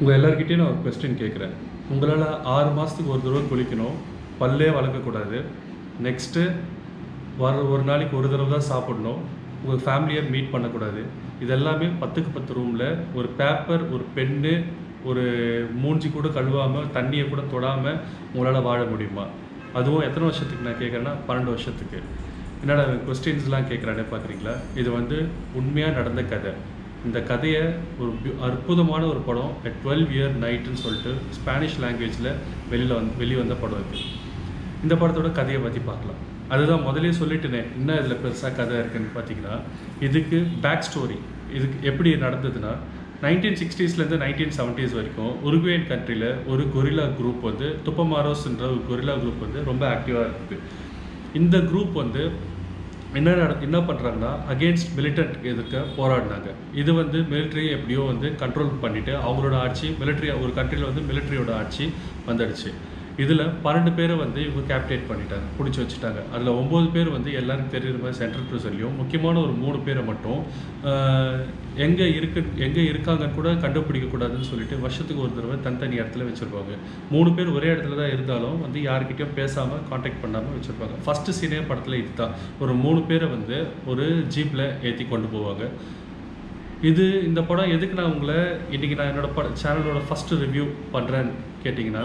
உங்கள் எல்லார்கிட்டயும் நான் ஒரு கொஸ்டின் கேட்குறேன் உங்களால் ஆறு மாதத்துக்கு ஒரு தடவை குளிக்கணும் பல்லே வளர்க்கக்கூடாது நெக்ஸ்ட்டு வர ஒரு நாளைக்கு ஒரு தடவை தான் சாப்பிடணும் உங்கள் ஃபேமிலியை மீட் பண்ணக்கூடாது இதெல்லாமே பத்துக்கு பத்து ரூமில் ஒரு பேப்பர் ஒரு பென்னு ஒரு மூஞ்சி கூட கழுவாமல் தண்ணியை கூட தொடாமல் உங்களால் வாழ முடியுமா அதுவும் எத்தனை வருஷத்துக்கு நான் கேட்குறேன்னா பன்னெண்டு வருஷத்துக்கு என்னடா கொஸ்டின்ஸ்லாம் கேட்குறானே பார்க்குறீங்களா இது வந்து உண்மையாக நடந்த கதை இந்த கதையை ஒரு பியூ- அற்புதமான ஒரு படம் டுவெல் இயர் நைட்டுன்னு சொல்லிட்டு ஸ்பானிஷ் லாங்குவேஜில் வெளியில் வந்து வெளியே வந்த படம் இது இந்த படத்தோட கதையை பற்றி பார்க்கலாம் அதுதான் முதல்லயே சொல்லிட்டேனே என்ன இதில் பெருசாக கதை இருக்குன்னு பார்த்தீங்கன்னா இதுக்கு பேக் ஸ்டோரி இதுக்கு எப்படி நடந்ததுன்னா நைன்டீன் சிக்ஸ்டீஸ்லேருந்து நைன்டீன் செவன்ட்டீஸ் வரைக்கும் உருகுவேன் கண்ட்ரியில் ஒரு கொரில்லா குரூப் வந்து துப்பமாரோஸ்ன்ற ஒரு கொரில்லா குரூப் வந்து ரொம்ப ஆக்டிவாக இருக்குது இந்த குரூப் வந்து என்ன நட என்ன பண்ணுறாங்கன்னா அகேன்ஸ்ட் மிலிட்டன்ட் எதிர்க்க போராடினாங்க இது வந்து மிலிட்ரி எப்படியோ வந்து கண்ட்ரோல் பண்ணிட்டு அவங்களோட ஆட்சி மிலிட்ரி ஒரு கண்ட்ரியில் வந்து மிலிட்ரியோட ஆட்சி வந்துடுச்சு இதில் பன்னெண்டு பேரை வந்து இவங்க கேப்டேட் பண்ணிட்டாங்க பிடிச்சி வச்சுட்டாங்க அதில் ஒம்பது பேர் வந்து எல்லாருக்கும் தெரியுற மாதிரி சென்ட்ரல் ப்ரிசன்லையும் முக்கியமான ஒரு மூணு பேரை மட்டும் எங்கே இருக்கு எங்கே இருக்காங்கன்னு கூட கண்டுபிடிக்கக்கூடாதுன்னு சொல்லிட்டு வருஷத்துக்கு ஒரு தடவை தனித்தனி இடத்துல வச்சுருப்பாங்க மூணு பேர் ஒரே இடத்துல தான் இருந்தாலும் வந்து யார்கிட்டயும் பேசாமல் காண்டாக்ட் பண்ணாமல் வச்சுருப்பாங்க ஃபஸ்ட்டு சீனே படத்தில் இதுதான் ஒரு மூணு பேரை வந்து ஒரு ஜீப்பில் ஏற்றி கொண்டு போவாங்க இது இந்த படம் எதுக்கு நான் உங்களை இன்றைக்கி நான் என்னோட பட சேனலோட ஃபஸ்ட்டு ரிவ்யூ பண்ணுறேன்னு கேட்டிங்கன்னா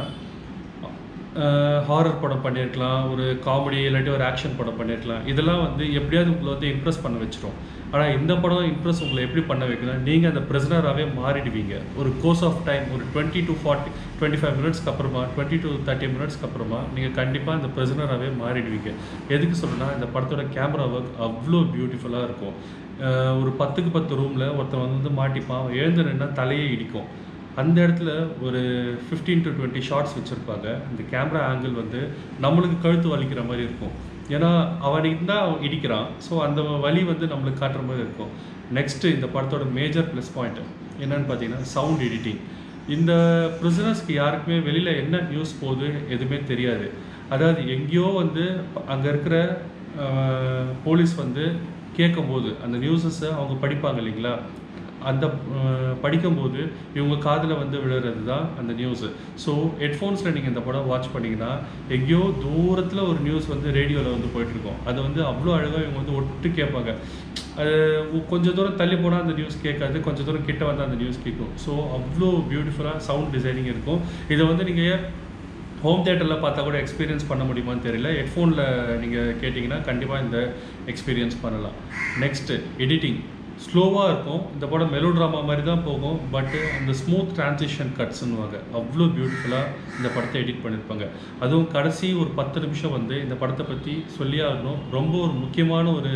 ஹாரர் படம் பண்ணியிருக்கலாம் ஒரு காமெடி இல்லாட்டி ஒரு ஆக்ஷன் படம் பண்ணியிருக்கலாம் இதெல்லாம் வந்து எப்படியாவது உங்களை வந்து இம்ப்ரெஸ் பண்ண வச்சிரும் ஆனால் இந்த படம் இம்ப்ரெஸ் உங்களை எப்படி பண்ண வைக்கணும் நீங்கள் அந்த ப்ரெசனராகவே மாறிடுவீங்க ஒரு கோர்ஸ் ஆஃப் டைம் ஒரு twenty to forty twenty five மினிட்ஸ்க்கு அப்புறமா டுவெண்ட்டி டு தேர்ட்டி மினிட்ஸ்க்கு அப்புறமா நீங்கள் கண்டிப்பாக அந்த ப்ரெசனராகவே மாறிடுவீங்க எதுக்கு சொல்றேன்னா இந்த படத்தோட கேமரா ஒர்க் அவ்வளோ பியூட்டிஃபுல்லாக இருக்கும் அஹ் ஒரு பத்துக்கு பத்து ரூமில் ஒருத்தன் வந்து மாட்டிப்பான் எழுந்து நின்னா தலையே இடிக்கும் அந்த இடத்துல ஒரு 15 டு டுவெண்ட்டி ஷார்ட்ஸ் வச்சுருப்பாங்க இந்த கேமரா ஆங்கிள் வந்து நம்மளுக்கு கழுத்து வலிக்கிற மாதிரி இருக்கும் ஏன்னா அவனுக்கு தான் அவன் இடிக்கிறான் ஸோ அந்த வலி வந்து நம்மளுக்கு காட்டுற மாதிரி இருக்கும் நெக்ஸ்ட்டு இந்த படத்தோட மேஜர் ப்ளஸ் பாயிண்ட் என்னன்னு பார்த்தீங்கன்னா சவுண்ட் எடிட்டிங் இந்த ப்ரிசனர்ஸ்க்கு யாருக்குமே வெளியில் என்ன நியூஸ் போகுது எதுவுமே தெரியாது அதாவது எங்கேயோ வந்து அங்கே இருக்கிற அஹ், போலீஸ் வந்து கேட்கும்போது அந்த நியூஸஸை அவங்க படிப்பாங்க இல்லைங்களா அந்த அஹ், படிக்கும்போது இவங்க காதில் வந்து விழுறது தான் அந்த நியூஸு ஸோ ஹெட்ஃபோன்ஸில் நீங்கள் இந்த படம் வாட்ச் பண்ணீங்கன்னா எங்கேயோ தூரத்தில் ஒரு நியூஸ் வந்து ரேடியோவில் வந்து போயிட்டுருக்கோம் அது வந்து அவ்வளோ அழகாக இவங்க வந்து ஒட்டு கேட்பாங்க அது உ- கொஞ்சம் தூரம் தள்ளி போனால் அந்த நியூஸ் கேட்காது கொஞ்சம் தூரம் கிட்ட வந்து அந்த நியூஸ் கேட்கும் ஸோ அவ்வளோ பியூட்டிஃபுல்லாக சவுண்ட் டிசைனிங் இருக்கும் இதை வந்து நீங்கள் ஹோம் தேட்டரில் பார்த்தா கூட எக்ஸ்பீரியன்ஸ் பண்ண முடியுமான்னு தெரியல ஹெட்ஃபோனில் நீங்கள் கேட்டிங்கன்னா கண்டிப்பாக இந்த எக்ஸ்பீரியன்ஸ் பண்ணலாம் நெக்ஸ்ட்டு எடிட்டிங் ஸ்லோவாக இருக்கும் இந்த படம் மெலோ ட்ராமா மாதிரி தான் போகும் பட்டு அந்த ஸ்மூத் டிரான்சிஷன் கட்ஸ்ன்னுவாங்க அவ்வளோ பியூட்டிஃபுல்லாக இந்த படத்தை எடிட் பண்ணியிருப்பாங்க அதுவும் கடைசி ஒரு பத்து நிமிஷம் வந்து இந்த படத்தை பற்றி சொல்லி ஆகணும் ரொம்ப ஒரு முக்கியமான ஒரு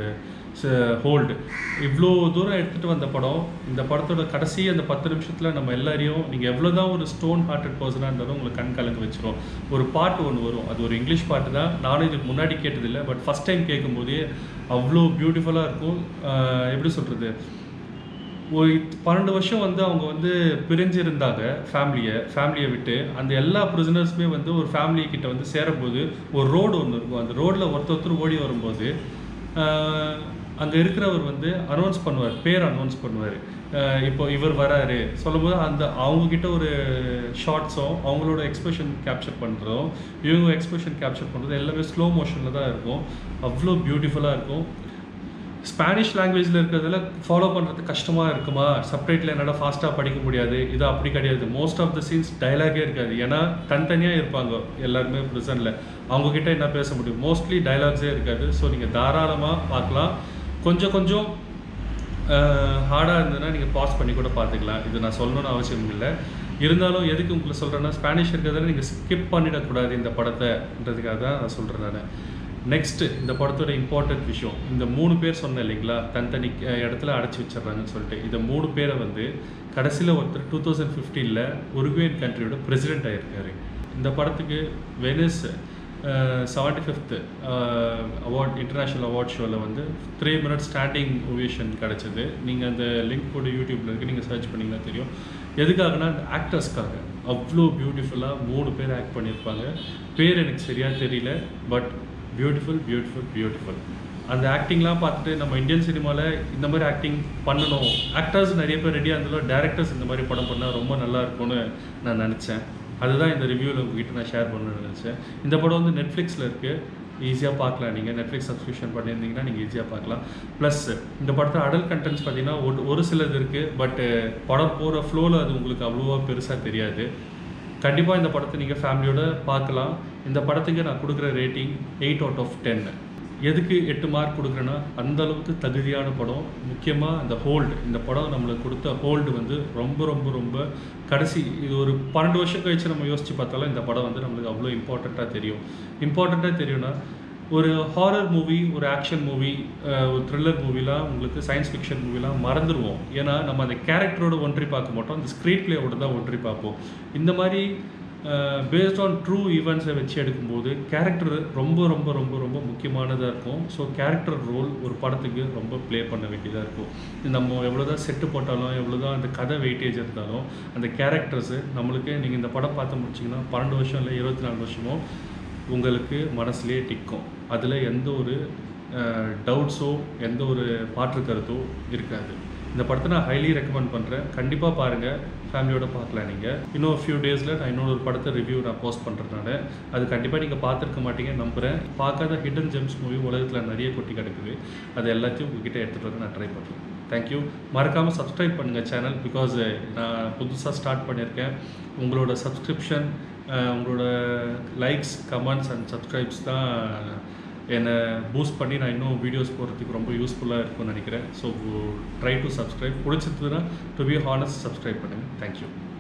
ஹோல்டு இவ்வளோ தூரம் எடுத்துகிட்டு வந்த படம் இந்த படத்தோட கடைசி அந்த பத்து நிமிஷத்தில் நம்ம எல்லாரையும் நீங்கள் எவ்வளோ தான் ஒரு ஸ்டோன் ஹார்ட்டட் பர்சனாக இருந்தாலும் உங்களை கண் கலங்க வச்சிரும் ஒரு பாட்டு ஒன்று வரும் அது ஒரு இங்கிலீஷ் பாட்டு தான் நானும் இதுக்கு முன்னாடி கேட்டதில்லை பட் ஃபஸ்ட் டைம் கேட்கும்போதே அவ்வளோ பியூட்டிஃபுல்லாக இருக்கும் ஆஹ் எப்படி சொல்கிறது ஒரு இத்- பன்னெண்டு வருஷம் வந்து அவங்க வந்து பிரிஞ்சிருந்தாங்க ஃபேமிலியை ஃபேமிலியை விட்டு அந்த எல்லா ப்ரிசனர்ஸுமே வந்து ஒரு ஃபேமிலி கிட்ட வந்து சேரும்போது ஒரு ரோடு ஒன்று இருக்கும் அந்த ரோட்டில் ஒருத்தர் ஒருத்தர் ஓடி வரும்போது அங்கே இருக்கிறவர் வந்து அனௌன்ஸ் பண்ணுவார் பேர் அனௌன்ஸ் பண்ணுவார் இப்போ இவர் வராரு சொல்லும்போது அந்த அவங்க கிட்ட ஒரு ஷார்ட்ஸும் அவங்களோட எக்ஸ்பிரஷன் கேப்சர் பண்ணுறதும் இவங்க எக்ஸ்பிரஷன் கேப்சர் பண்ணுறது எல்லாமே ஸ்லோ மோஷனில் தான் இருக்கும் அவ்வளோ பியூட்டிஃபுல்லாக இருக்கும் ஸ்பானிஷ் லாங்குவேஜில் இருக்கிறதுல ஃபாலோ பண்ணுறது கஷ்டமாக இருக்குமா சப்டைட்டில் என்னால் ஃபாஸ்ட்டாக படிக்க முடியாது இது அப்படி கிடையாது மோஸ்ட் ஆஃப் த சீன்ஸ் டயலாகே இருக்காது ஏன்னா தனித்தனியாக இருப்பாங்க எல்லாருமே ப்ரிசனில் அவங்கக்கிட்ட என்ன பேச முடியும் மோஸ்ட்லி டயலாக்ஸே இருக்காது ஸோ நீங்கள் தாராளமாக பார்க்கலாம் கொஞ்சம் கொஞ்சம் ஹார்டாக இருந்ததுன்னா நீங்கள் பாஸ் பண்ணி கூட பார்த்துக்கலாம் இது நான் சொல்லணும்னு அவசியம் இல்லை இருந்தாலும் எதுக்கு உங்களுக்கு சொல்கிறேன்னா ஸ்பானிஷ் இருக்கிறதால நீங்கள் ஸ்கிப் பண்ணிடக்கூடாது இந்த படத்தைன்றதுக்காக தான் நான் சொல்கிறேன் நான் நெக்ஸ்ட்டு இந்த படத்தோட இம்பார்ட்டன்ட் விஷயம் இந்த மூணு பேர் சொன்னேன் இல்லைங்களா தனித்தனி அஹ், இடத்துல அடைச்சி வச்சிடுறாங்கன்னு சொல்லிட்டு இந்த மூணு பேரை வந்து கடைசியில் ஒருத்தர் டூ தௌசண்ட் ஃபிஃப்டீனில் உருகுவேன் கண்ட்ரியோட பிரசிடென்ட் ஆகியிருக்காரு இந்த படத்துக்கு Venice seventy fifth award international award ஷோவில் வந்து த்ரீ மினிட்ஸ் ஸ்டாண்டிங் ஓவியேஷன் கிடச்சிது நீங்கள் அந்த லிங்க் கூட யூடியூப்பில் இருக்குது நீங்கள் சர்ச் பண்ணிங்கன்னா தெரியும் எதுக்காகனா அந்த ஆக்டர்ஸ்க்காக அவ்வளோ பியூட்டிஃபுல்லாக மூணு பேர் ஆக்ட் பண்ணியிருப்பாங்க பேர் எனக்கு சரியாக தெரியல பட் பியூட்டிஃபுல் பியூட்டிஃபுல் பியூட்டிஃபுல் அந்த ஆக்டிங்லாம் பார்த்துட்டு நம்ம இந்தியன் சினிமாவில் இந்த மாதிரி ஆக்டிங் பண்ணணும் ஆக்டர்ஸ் நிறைய பேர் ரெடியாக இருந்தாலும் டேரக்டர்ஸ் இந்த மாதிரி படம் பண்ணால் ரொம்ப நல்லா இருக்கும்னு நான் நினச்சேன் அதுதான் இந்த ரிவ்யூவில் உங்ககிட்ட நான் ஷேர் பண்ணணும்னு நினச்சேன் இந்த படம் வந்து நெட்ஃப்ளிக்ஸில் இருக்குது ஈஸியாக பார்க்கலாம் நீங்கள் நெட்ஃப்ளிக்ஸ் சப்ஸ்கிரிப்ஷன் பண்ணியிருந்தீங்கன்னா நீங்கள் ஈஸியாக பார்க்கலாம் ப்ளஸ் இந்த படத்தில் அடல்ட் கண்டென்ட்ஸ் பார்த்தீங்கன்னா ஒரு ஒரு சிலது இருக்குது பட் படம் போகிற ஃப்ளோவில் அது உங்களுக்கு அவ்வளோவா பெருசாக தெரியாது கண்டிப்பாக இந்த படத்தை நீங்கள் ஃபேமிலியோட பார்க்கலாம் இந்த படத்துக்கு நான் கொடுக்குற rating eight out of ten எதுக்கு எட்டு மார்க் கொடுக்குறேன்னா அந்த அளவுக்கு தகுதியான படம் முக்கியமாக இந்த ஹோல்டு இந்த படம் நம்மளுக்கு கொடுத்த ஹோல்டு வந்து ரொம்ப ரொம்ப ரொம்ப கடைசி இது ஒரு பன்னெண்டு வருஷம் கழிச்சு நம்ம யோசிச்சு பார்த்தாலும் இந்த படம் வந்து நம்மளுக்கு அவ்வளோ இம்பார்ட்டண்ட்டாக தெரியும் இம்பார்ட்டண்ட்டாக தெரியும்னா ஒரு ஹாரர் மூவி ஒரு ஆக்ஷன் மூவி ஒரு த்ரில்லர் மூவிலாம் உங்களுக்கு சயின்ஸ் ஃபிக்ஷன் மூவிலாம் மறந்துடுவோம் ஏன்னா நம்ம அந்த கேரக்டரோட ஒன்றி பார்க்க மாட்டோம் அந்த ஸ்க்ரீன் பிளேயோட தான் ஒன்றி பார்ப்போம் இந்த மாதிரி பேஸ்ட் ஆன் ட்ரூ ஈவெண்ட்ஸை வச்சு எடுக்கும்போது கேரக்டர் ரொம்ப ரொம்ப ரொம்ப ரொம்ப முக்கியமானதாக இருக்கும் ஸோ கேரக்டர் ரோல் ஒரு படத்துக்கு ரொம்ப ப்ளே பண்ண வேண்டியதாக இருக்கும் நம்ம எவ்வளோ தான் செட்டு போட்டாலும் எவ்வளோ தான் அந்த கதை வெயிட்டேஜ் இருந்தாலும் அந்த கேரக்டர்ஸு நம்மளுக்கு நீங்கள் இந்த படம் பார்த்து முடிச்சிங்கன்னா பன்னெண்டு வருஷம் இல்லை இருபத்தி நாலு வருஷமோ உங்களுக்கு மனசுலேயே டிக்கும் அதில் எந்த ஒரு டவுட்ஸோ எந்த ஒரு மாற்று கருத்தோ இருக்காது இந்த படத்தை நான் ஹைலி ரெக்கமெண்ட் பண்ணுறேன் கண்டிப்பாக பாருங்கள் ஃபேமிலியோட பார்க்கலாம் நீங்கள் இன்னும் ஃபியூ டேஸில் நான் இன்னொரு படத்தை ரிவ்யூ நான் போஸ்ட் பண்ணுறதுனால அது கண்டிப்பாக நீங்கள் பார்த்துருக்க மாட்டீங்க நம்புகிறேன் பார்க்காத ஹிடன் ஜெம்ஸ் மூவி உலகத்தில் நிறைய கொட்டி கிடக்குது அது எல்லாத்தையும் உங்ககிட்ட எடுத்துகிட்டு வர நான் ட்ரை பண்ணுறேன் தேங்க்யூ மறக்காமல் சப்ஸ்கிரைப் பண்ணுங்கள் சேனல் பிகாஸ் நான் புதுசாக ஸ்டார்ட் பண்ணியிருக்கேன் உங்களோட சப்ஸ்கிரிப்ஷன் உங்களோட லைக்ஸ் கமெண்ட்ஸ் அண்ட் சப்ஸ்கிரைப்ஸ் தான் என்னை பூஸ்ட் பண்ணி நான் இன்னும் வீடியோஸ் போடுறதுக்கு ரொம்ப யூஸ்ஃபுல்லாக இருக்கும்னு நினைக்கிறேன் ஸோ ட்ரை டு சப்ஸ்கிரைப் பிடிச்சிருந்ததுன்னா டு பி ஹானஸ்ட் சப்ஸ்கிரைப் பண்ணுங்கள் தேங்க்யூ